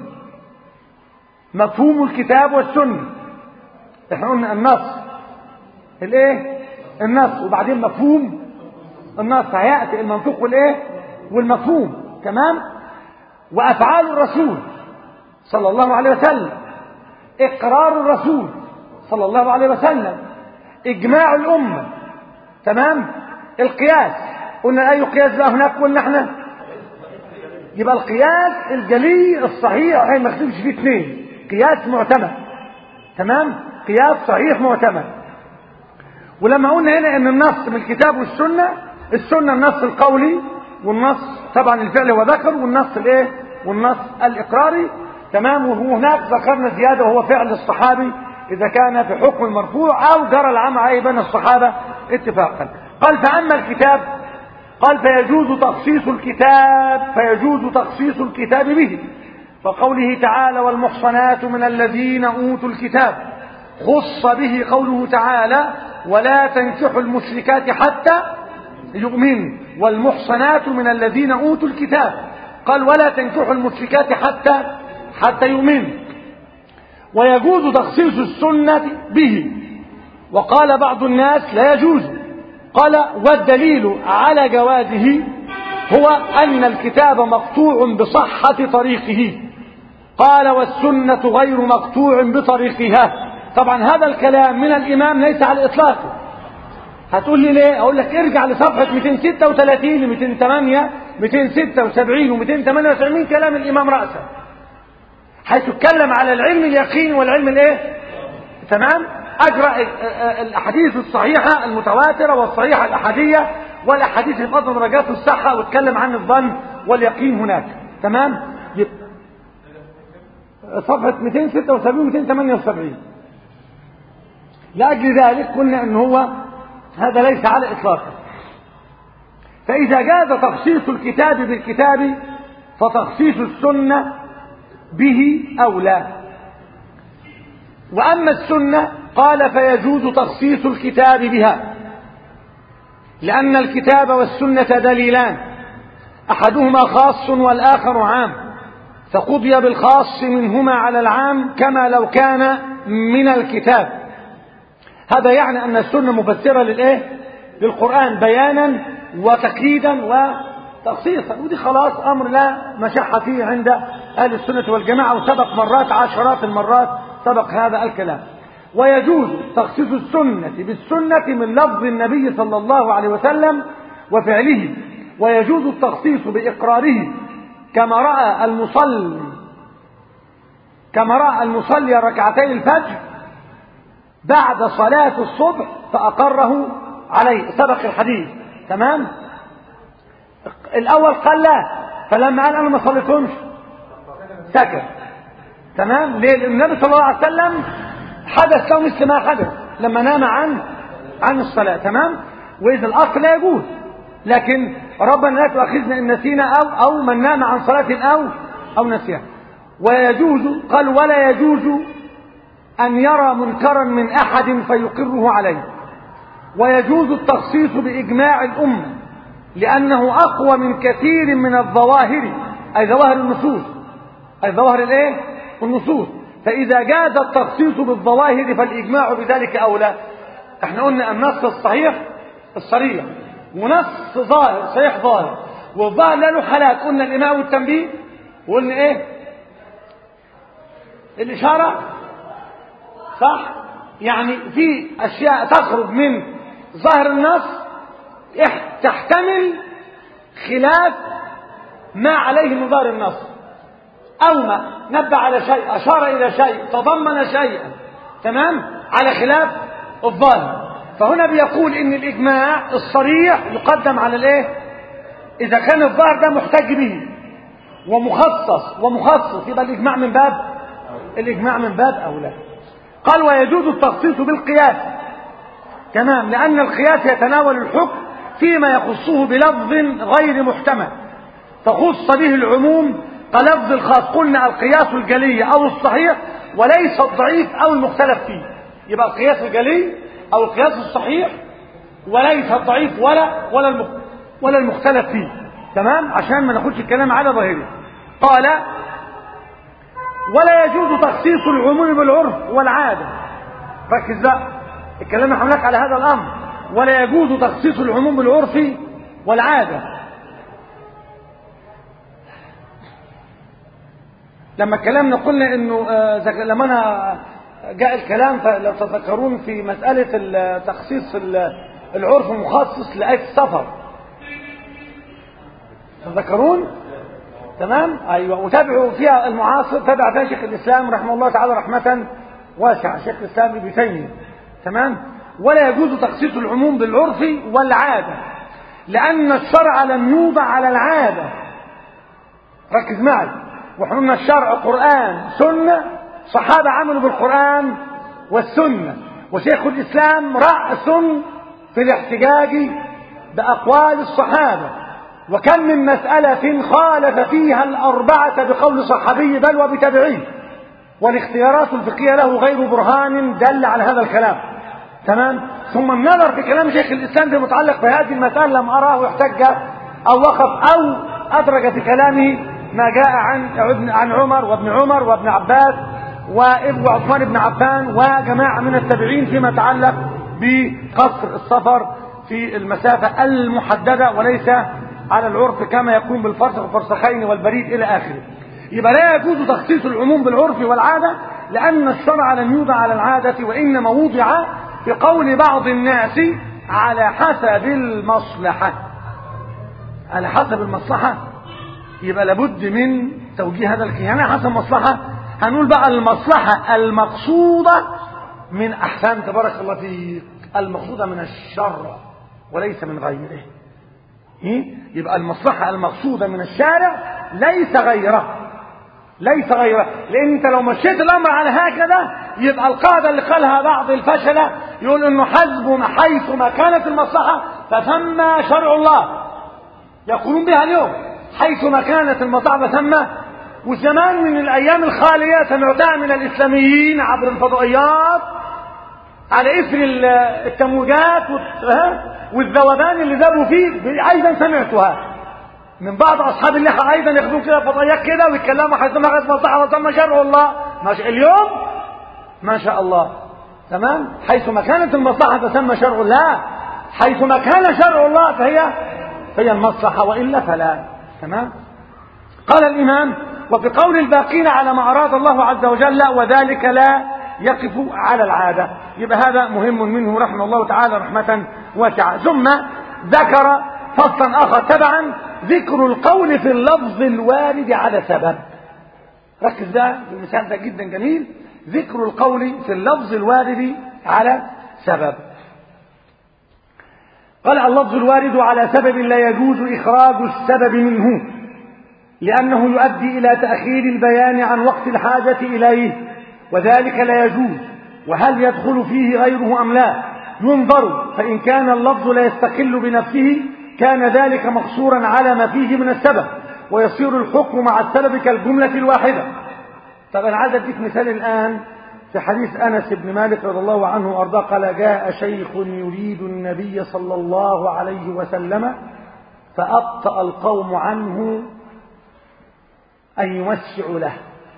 Speaker 1: مفهوم الكتاب والسنة احنا قلنا النص الايه النص وبعدين مفهوم النص هياتي المنطوق والايه والمفهوم تمام وافعال الرسول صلى الله عليه وسلم اقرار الرسول صلى الله عليه وسلم اجماع الامه تمام القياس قلنا اي قياس بقى هناك قلنا احنا يبقى القياس الجلي الصحيح هي ما يختلفش فيه اثنين قياس معتمد تمام قياس صحيح معتمد ولما قلنا هنا ان النص من الكتاب والسنه السنه النص القولي والنص طبعا الفعل وذكر والنص الايه والنص الاقراري تمام وهناك ذكرنا زياده وهو فعل الصحابي اذا كان في حكم المرفوع او جرى العمل عليه بين الصحابه اتفاقا قال فاما الكتاب قال فيجوز تخصيص الكتاب فيجوز تخصيص الكتاب به وقوله تعالى والمحصنات من الذين اوتوا الكتاب خص به قوله تعالى ولا تنكحوا المشركات حتى يؤمنوا والمحصنات من الذين اوتوا الكتاب قال ولا تنكحوا المشركات حتى حتى يؤمنوا ويجوز تخصيص السنة به وقال بعض الناس لا يجوز قال والدليل على جوازه هو أن الكتاب مقطوع بصحة طريقه قال والسنة غير مقطوع بطريقها طبعا هذا الكلام من الإمام ليس على الإطلاق هتقول لي ليه أقول لك ارجع لصفحة 236 ل 208 276 و 278 كلام الإمام رأسا حيث اتكلم على العلم اليقين والعلم الايه تمام اجرى الاحاديث الصحيحه المتواتره والصحيحه الاحاديه والاحاديث اللي فضل درجات الصحه واتكلم عن الظن واليقين هناك تمام صفحه 276 278 لاجل ذلك قلنا ان هو هذا ليس على اطلاقه فاذا جاز تخصيص الكتاب بالكتاب فتخصيص السنه به اولى واما السنه قال فيجوز تخصيص الكتاب بها لان الكتاب والسنه دليلان احدهما خاص والاخر عام فقضي بالخاص منهما على العام كما لو كان من الكتاب هذا يعني ان السنه مفسره للايه للقران بيانا وتقييدا وتخصيصا ودي خلاص امر لا مشحه فيه عند اهل السنه والجماعه وسبق مرات عشرات المرات سبق هذا الكلام ويجوز تخصيص السنه بالسنه من لفظ النبي صلى الله عليه وسلم وفعله ويجوز التخصيص باقراره كما راى المصلي كما راى المصلي ركعتي الفجر بعد صلاة الصبح فأقره عليه سبق الحديث تمام الأول قال لا فلما قال أنا ما صليتهمش سكت تمام ليه لأن النبي صلى الله عليه وسلم حدث له مثل ما حدث لما نام عن عن الصلاة تمام وإذا الأصل لا يجوز لكن ربنا لا تؤاخذنا إن نسينا أو أو من نام عن صلاة أو أو نسيها ويجوز قال ولا يجوز أن يرى منكرا من أحد فيقره عليه ويجوز التخصيص بإجماع الأمة لأنه أقوى من كثير من الظواهر أي ظواهر النصوص أي ظواهر الإيه؟ النصوص فإذا جاز التخصيص بالظواهر فالإجماع بذلك أولى احنا قلنا النص الصحيح الصريح ونص ظاهر صحيح ظاهر والظاهر له حالات قلنا الإماء والتنبيه وقلنا إيه الإشارة صح يعني في اشياء تخرج من ظاهر النص تحتمل خلاف ما عليه من ظاهر النص او ما نبه على شيء اشار الى شيء تضمن شيئا تمام على خلاف الظاهر فهنا بيقول ان الاجماع الصريح يقدم على الايه اذا كان الظاهر ده محتج به ومخصص ومخصص يبقى الاجماع من باب الاجماع من باب اولى قال ويجوز التخصيص بالقياس تمام لأن القياس يتناول الحكم فيما يخصه بلفظ غير محتمل فخص به العموم كلفظ الخاص قلنا القياس الجلي أو الصحيح وليس الضعيف أو المختلف فيه يبقى القياس الجلي أو القياس الصحيح وليس الضعيف ولا ولا ولا المختلف فيه تمام عشان ما ناخدش الكلام على ظاهره قال ولا يجوز تخصيص العموم بالعرف والعادة ركز بقى الكلام حملك على هذا الأمر ولا يجوز تخصيص العموم بالعرف والعادة لما كلامنا قلنا انه آه لما انا جاء الكلام لو تذكرون في مسألة تخصيص العرف المخصص لآية السفر تذكرون تمام ايوه وتابعوا فيها المعاصر تابع فيها شيخ الاسلام رحمه الله تعالى رحمه واسعه شيخ الاسلام ابن تيميه تمام ولا يجوز تخصيص العموم بالعرف والعاده لان الشرع لم يوضع على العاده ركز معي واحنا قلنا الشرع قران سنه صحابه عملوا بالقران والسنه وشيخ الاسلام راس في الاحتجاج باقوال الصحابه وكم من مسألة خالف فيها الأربعة بقول صحابي بل وبتابعيه والاختيارات الفقهية له غير برهان دل على هذا الكلام تمام ثم النظر في كلام شيخ الإسلام في متعلق بهذه المسألة لم أراه احتج أو وقف أو أدرج في كلامه ما جاء عن عن عمر وابن عمر وابن عباس وابن عثمان بن عفان وجماعة من التابعين فيما يتعلق بقصر السفر في المسافة المحددة وليس على العرف كما يكون بالفرسخ والفرسخين والبريد إلى آخره يبقى لا يجوز تخصيص العموم بالعرف والعادة لأن الشرع لم يوضع على العادة وإنما وضع بقول بعض الناس على حسب المصلحة على حسب المصلحة يبقى لابد من توجيه هذا الكيان على حسب المصلحة هنقول بقى المصلحة المقصودة من أحسان تبارك الله فيك المقصودة من الشر وليس من غيره إيه؟ يبقى المصلحة المقصودة من الشارع ليس غيره ليس غيره لأن أنت لو مشيت الأمر على هكذا يبقى القاعدة اللي قالها بعض الفشلة يقول إنه حسب حيث ما كانت المصلحة فثم شرع الله يقولون بها اليوم حيث ما كانت المصلحة فثم وزمان من الأيام الخالية سمعتها من الإسلاميين عبر الفضائيات على إثر التموجات والذوبان اللي ذابوا فيه أيضا سمعتها من بعض أصحاب اللحى أيضا ياخذون كده فضائيات كده ويتكلموا حيث ما كانت مصلحة وثم شرع الله ما شاء اليوم ما شاء الله تمام حيث ما كانت المصلحة فثم شرع الله حيث ما كان شرع الله فهي فهي المصلحة وإلا فلا تمام قال الإمام وفي قول الباقين على ما أراد الله عز وجل وذلك لا يقف على العادة يبقى هذا مهم منه رحمه الله تعالى رحمة واسعة ثم ذكر فصلا آخر تبعا ذكر القول في اللفظ الوارد على سبب ركز ده المثال ده جدا جميل ذكر القول في اللفظ الوارد على سبب قال اللفظ الوارد على سبب لا يجوز إخراج السبب منه لأنه يؤدي إلى تأخير البيان عن وقت الحاجة إليه وذلك لا يجوز وهل يدخل فيه غيره أم لا ينظر فإن كان اللفظ لا يستقل بنفسه كان ذلك مقصورا على ما فيه من السبب ويصير الحكم مع السبب كالجملة الواحدة طب أنا عايز أديك مثال الآن في حديث أنس بن مالك رضي الله عنه وأرضاه قال جاء شيخ يريد النبي صلى الله عليه وسلم فأبطأ القوم عنه أن يوسعوا له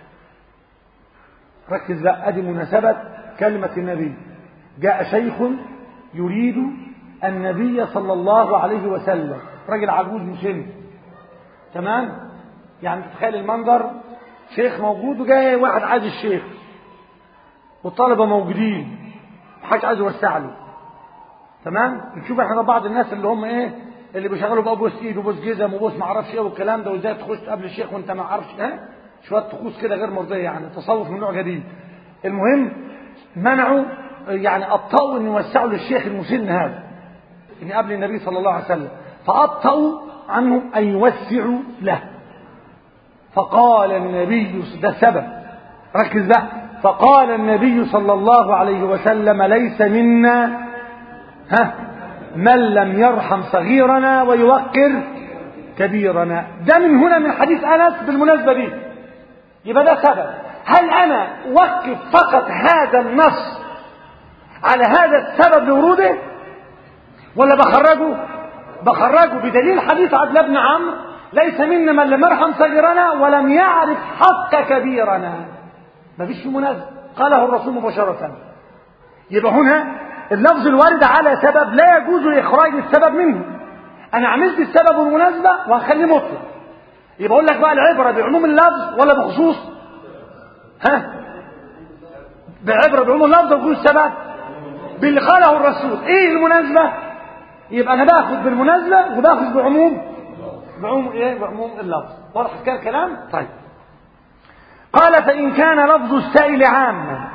Speaker 1: ركز بقى أدي مناسبة كلمة النبي جاء شيخ يريد النبي صلى الله عليه وسلم راجل عجوز مسن تمام يعني تتخيل المنظر شيخ موجود وجاي واحد عايز الشيخ والطلبة موجودين محدش عايز يوسع له تمام نشوف احنا بعض الناس اللي هم ايه اللي بيشغلوا بقى بوس ايد وبوس جزم وبوس ما اعرفش ايه والكلام ده وازاي تخش قبل الشيخ وانت ما عارفش ها شويه طقوس كده غير مرضيه يعني تصوف من نوع جديد المهم منعوا يعني ابطأوا ان يوسعوا للشيخ المسن هذا ان قبل النبي صلى الله عليه وسلم فابطأوا عنه ان يوسعوا له فقال النبي ده السبب ركز بقى فقال النبي صلى الله عليه وسلم ليس منا ها من لم يرحم صغيرنا ويوقر كبيرنا ده من هنا من حديث أنس بالمناسبة دي يبقى ده سبب هل أنا أوقف فقط هذا النص على هذا السبب لوروده ولا بخرجه بخرجه بدليل حديث عبد بن عمرو ليس منا من لم يرحم صغيرنا ولم يعرف حق كبيرنا ما فيش مناسبة قاله الرسول مباشرة يبقى هنا اللفظ الوارد على سبب لا يجوز إخراج السبب منه أنا عملت السبب والمناسبة وهخليه مطلق يبقى أقول لك بقى العبرة بعموم اللفظ ولا بخصوص ها بعبرة بعموم اللفظ وبخصوص السبب باللي قاله الرسول إيه المناسبة يبقى أنا باخد بالمناسبة وباخد بعموم بعموم إيه بعموم اللفظ واضح كده الكلام طيب قال فإن كان لفظ السائل عاما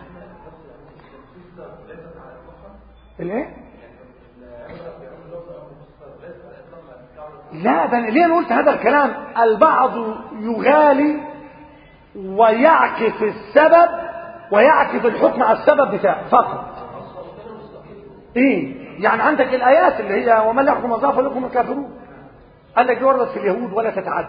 Speaker 1: الايه لا ده ليه انا قلت هذا الكلام البعض يغالي ويعكف السبب ويعكف الحكم على السبب بتاعه فقط ايه يعني عندك الايات اللي هي ومن لا يحكم الله فلكم الكافرون قال لك دي وردت في اليهود ولا تتعدى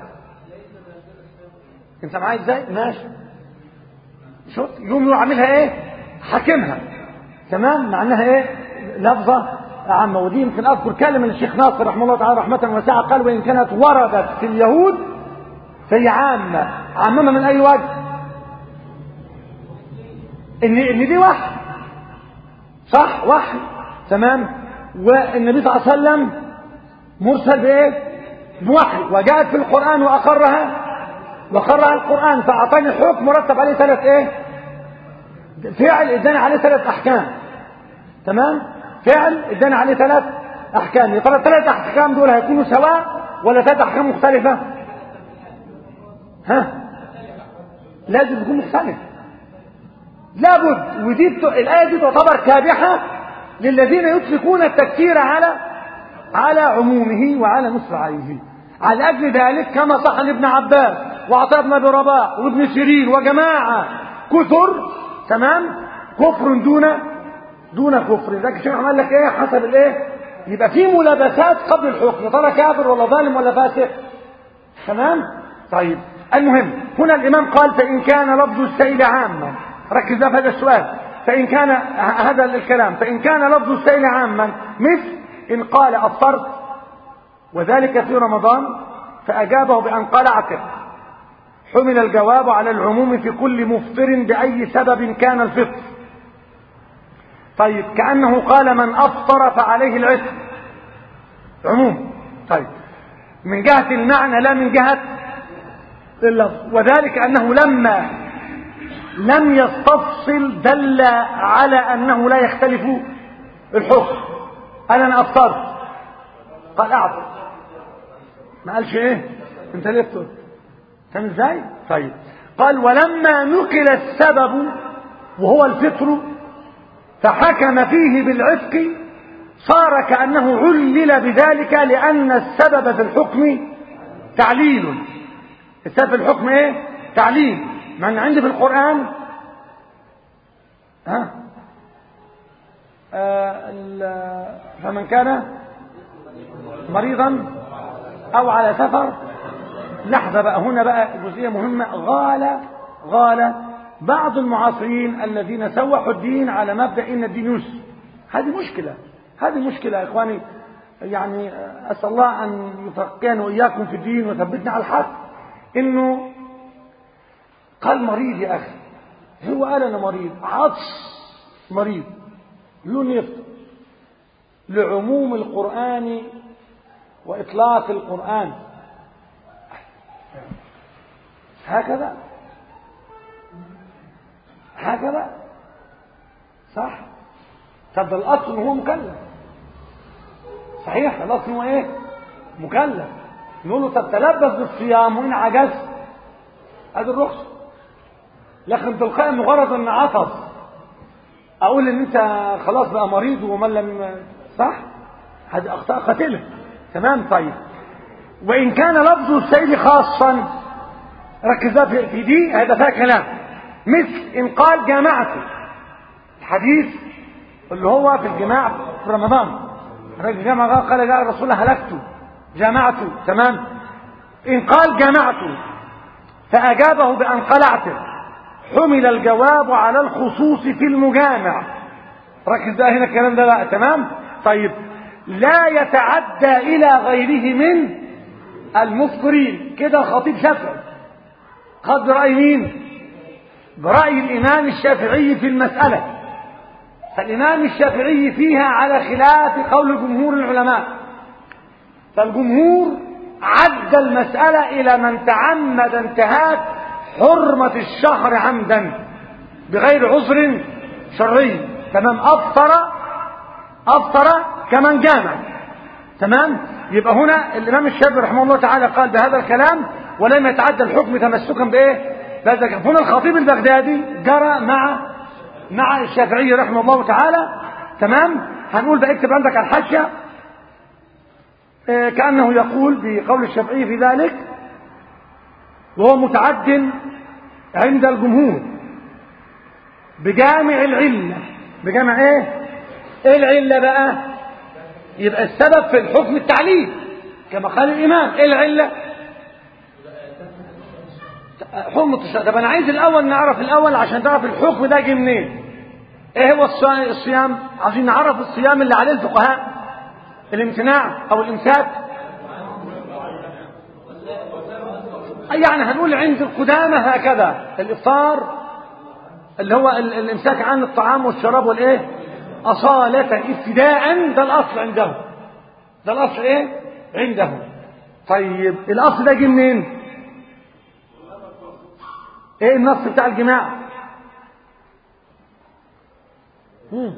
Speaker 1: انت معايا ازاي ماشي شفت يوم يعملها ايه حاكمها تمام معناها ايه لفظة عامة ودي يمكن أذكر كلمة الشيخ ناصر رحمه الله تعالى رحمة واسعة قال وإن كانت وردت في اليهود فهي عامة عامة من أي وجه إن إن دي وحي صح وحي تمام والنبي صلى الله عليه وسلم مرسل بإيه؟ بوحي وجاءت في القرآن وأقرها وقرأ القرآن فأعطاني حكم مرتب عليه ثلاث إيه؟ فعل اداني عليه ثلاث أحكام تمام فعل اداني عليه ثلاث احكام يا ترى الثلاث احكام دول هيكونوا سواء ولا ثلاث احكام مختلفه ها لازم يكون مختلف لابد ودي بت... الآية دي تعتبر كابحة للذين يطلقون التكفير على على عمومه وعلى مصرعيه على أجل ذلك كما صح عن ابن عباس وعطاء بن أبي رباح وابن سيرين وجماعة كثر تمام كفر دون دون كفر ذلك الشيخ عمل لك ايه حسب الايه يبقى في ملابسات قبل الحكم ترى كافر ولا ظالم ولا فاسق تمام طيب المهم هنا الامام قال فان كان لفظ السيل عاما ركز في هذا السؤال فان كان هذا الكلام فان كان لفظ السيل عاما مثل ان قال افطرت وذلك في رمضان فاجابه بان قال اعتق حمل الجواب على العموم في كل مفطر باي سبب كان الفطر طيب كأنه قال من أفطر فعليه العثم عموم طيب من جهة المعنى لا من جهة اللفظ وذلك أنه لما لم يستفصل دل على أنه لا يختلف الحكم قال أنا أفطرت قال أعطي ما قالش إيه أنت ليه فطرت فاهم إزاي طيب قال ولما نقل السبب وهو الفطر فحكم فيه بالعتق صار كأنه علل بذلك لأن السبب في الحكم تعليل السبب في الحكم ايه تعليل من عندي في القرآن ها آه فمن كان مريضا أو على سفر لحظة بقى هنا بقى جزئية مهمة غال غال بعض المعاصرين الذين سوحوا الدين على مبدأ إن الدين يسر هذه مشكلة هذه مشكلة يا إخواني يعني أسأل الله أن يفقهنا وإياكم في الدين ويثبتنا على الحق إنه قال مريض يا أخي هو قال أنا مريض عطس مريض يقول يفطر لعموم القرآن وإطلاق القرآن هكذا هكذا صح طب الاصل هو مكلف صحيح الاصل هو ايه مكلف نقول له طب تلبس بالصيام وان عجزت ادي الرخصه لكن تلقائي مجرد ان عطس اقول ان انت خلاص بقى مريض ومن لم صح هذه اخطاء قاتله تمام طيب وان كان لفظ السيد خاصا ركز في دي هذا فيها كلام مثل إن قال جامعته الحديث اللي هو في الجماع في رمضان الرجل جامع قال جاء الرسول هلكته جامعته تمام إن قال جامعته فأجابه بأن قلعته حمل الجواب على الخصوص في المجامع ركز بقى هنا الكلام ده بقى تمام طيب لا يتعدى إلى غيره من المفطرين كده الخطيب شافعي خد برأي مين برأي الإمام الشافعي في المسألة فالإمام الشافعي فيها على خلاف قول جمهور العلماء فالجمهور عد المسألة إلى من تعمد انتهاك حرمة الشهر عمدا بغير عذر شرعي تمام أفطر أفطر كمن جامع تمام يبقى هنا الإمام الشافعي رحمه الله تعالى قال بهذا الكلام ولم يتعدى الحكم تمسكا بإيه بهذا هنا الخطيب البغدادي جرى مع مع الشافعي رحمه الله تعالى تمام هنقول بقى اكتب عندك على الحاشيه كأنه يقول بقول الشافعي في ذلك وهو متعد عند الجمهور بجامع العلة بجامع ايه ايه العلة بقى يبقى السبب في الحكم التعليل كما قال الامام ايه العلة حكم الشهر طب انا عايز الاول نعرف الاول عشان تعرف الحكم ده جه منين ايه هو الصيام عايزين نعرف الصيام اللي عليه الفقهاء الامتناع او الامساك يعني هنقول عند القدامى هكذا الافطار اللي هو الامساك عن الطعام والشراب والايه اصاله ابتداء ده الاصل عندهم ده الاصل ايه عندهم طيب الاصل ده جه منين ايه النص بتاع الجماع مم.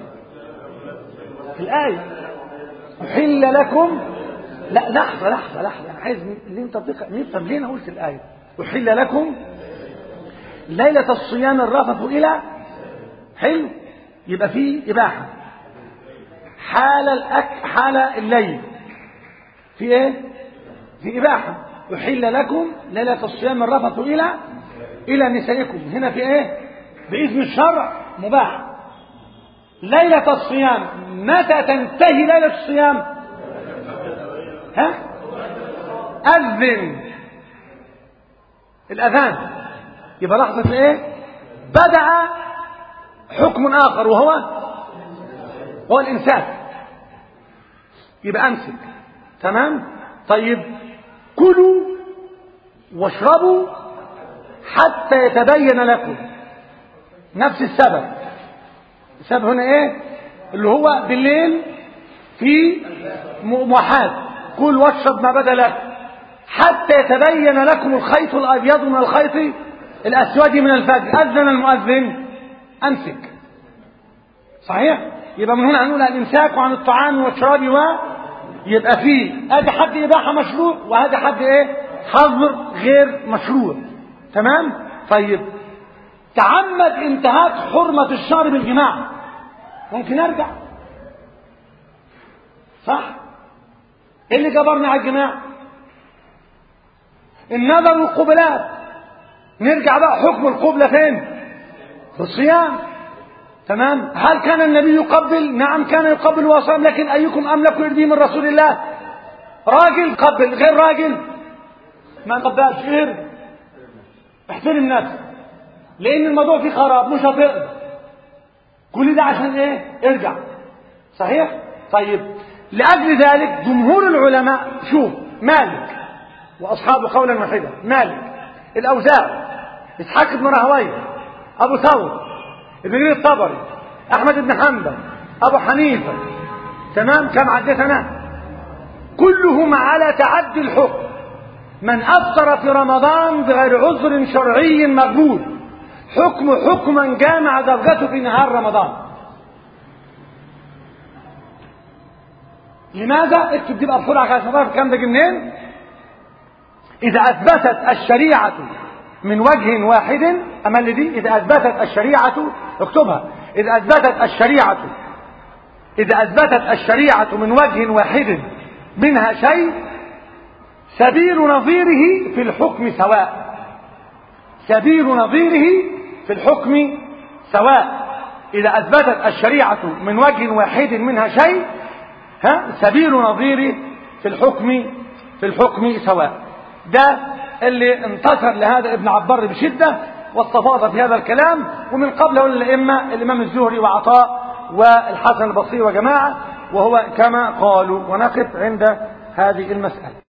Speaker 1: في الآية أحل لكم لا لحظة لحظة لحظة أنا عايز اللي أنت نفهم ليه أنا قلت الآية أحل لكم ليلة الصيام الرفث إلى حلو يبقى فيه إباحة حال الأك حال الليل في إيه؟ في إباحة يحل لكم ليلة الصيام الرفث إلى إلى نسائكم هنا في إيه؟ بإذن الشرع مباح ليلة الصيام متى تنتهي ليلة الصيام ها أذن الأذان يبقى لحظة إيه بدأ حكم آخر وهو هو الإمساك يبقى أمسك تمام طيب كلوا واشربوا حتى يتبين لكم نفس السبب السبب هنا ايه اللي هو بالليل في موحات كل واشرب ما بدا لك حتى يتبين لكم الخيط الابيض من الخيط الاسود من الفجر اذن المؤذن امسك صحيح يبقى من هنا هنقول الامساك عن الطعام والشراب و يبقى فيه ادي حد اباحه مشروع وهذا حد ايه حظر غير مشروع تمام طيب تعمد انتهاك حرمة الشهر بالجماع ممكن ارجع صح ايه اللي جبرنا على الجماع النظر والقبلات نرجع بقى حكم القبلة فين في الصيام تمام هل كان النبي يقبل نعم كان يقبل وصام لكن ايكم املك يرضي من رسول الله راجل قبل غير راجل ما قبلش غير احترم نفسك لان الموضوع فيه خراب مش هتقدر كل ده عشان ايه ارجع صحيح طيب لاجل ذلك جمهور العلماء شوف مالك واصحابه قولا واحدا مالك الاوزاع اسحاق بن راهويه ابو ثور ابن جرير الطبري احمد بن حنبل ابو حنيفه تمام كم عدتنا كلهم على تعدي الحكم من افطر في رمضان بغير عذر شرعي مقبول حكم حكما جامع درجته في نهار رمضان لماذا اكتب دي بقى بسرعه عشان تعرف الكلام ده جه منين اذا اثبتت الشريعه من وجه واحد امل دي اذا اثبتت الشريعه اكتبها اذا اثبتت الشريعه اذا اثبتت الشريعه من وجه واحد منها شيء سبيل نظيره في الحكم سواء سبيل نظيره في الحكم سواء إذا أثبتت الشريعة من وجه واحد منها شيء ها سبيل نظيره في الحكم في الحكم سواء ده اللي انتصر لهذا ابن عبار بشدة واستفاض في هذا الكلام ومن قبله الأئمة الإمام الزهري وعطاء والحسن البصري وجماعة وهو كما قالوا ونقف عند هذه المسألة